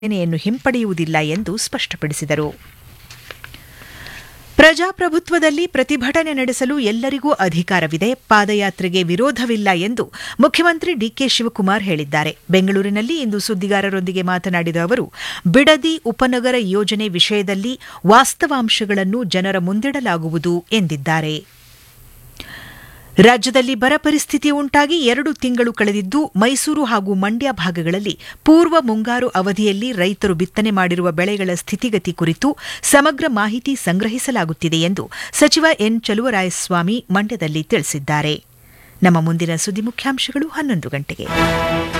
ಸೇನೆಯನ್ನು ಹಿಂಪಡೆಯುವುದಿಲ್ಲ ಎಂದು ಸ್ಪಷ್ಟಪಡಿಸಿದರು ಪ್ರಜಾಪ್ರಭುತ್ವದಲ್ಲಿ ಪ್ರತಿಭಟನೆ ನಡೆಸಲು ಎಲ್ಲರಿಗೂ ಅಧಿಕಾರವಿದೆ ಪಾದಯಾತ್ರೆಗೆ ವಿರೋಧವಿಲ್ಲ ಎಂದು ಮುಖ್ಯಮಂತ್ರಿ ಡಿಕೆ ಶಿವಕುಮಾರ್ ಹೇಳಿದ್ದಾರೆ ಬೆಂಗಳೂರಿನಲ್ಲಿ ಇಂದು ಸುದ್ದಿಗಾರರೊಂದಿಗೆ ಮಾತನಾಡಿದ ಅವರು ಬಿಡದಿ ಉಪನಗರ ಯೋಜನೆ ವಿಷಯದಲ್ಲಿ ವಾಸ್ತವಾಂಶಗಳನ್ನು ಜನರ ಮುಂದಿಡಲಾಗುವುದು ಎಂದಿದ್ದಾರೆ ರಾಜ್ಯದಲ್ಲಿ ಬರ ಪರಿಸ್ಥಿತಿ ಉಂಟಾಗಿ ಎರಡು ತಿಂಗಳು ಕಳೆದಿದ್ದು ಮೈಸೂರು ಹಾಗೂ ಮಂಡ್ಯ ಭಾಗಗಳಲ್ಲಿ ಪೂರ್ವ ಮುಂಗಾರು ಅವಧಿಯಲ್ಲಿ ರೈತರು ಬಿತ್ತನೆ ಮಾಡಿರುವ ಬೆಳೆಗಳ ಸ್ಥಿತಿಗತಿ ಕುರಿತು ಸಮಗ್ರ ಮಾಹಿತಿ ಸಂಗ್ರಹಿಸಲಾಗುತ್ತಿದೆ ಎಂದು ಸಚಿವ ಎನ್ ಚಲುವರಾಯಸ್ವಾಮಿ ಮಂಡ್ಯದಲ್ಲಿ ತಿಳಿಸಿದ್ದಾರೆ ನಮ್ಮ ಮುಂದಿನ ಸುದ್ದಿ ಮುಖ್ಯಾಂಶಗಳು ಹನ್ನೊಂದು ಗಂಟೆಗೆ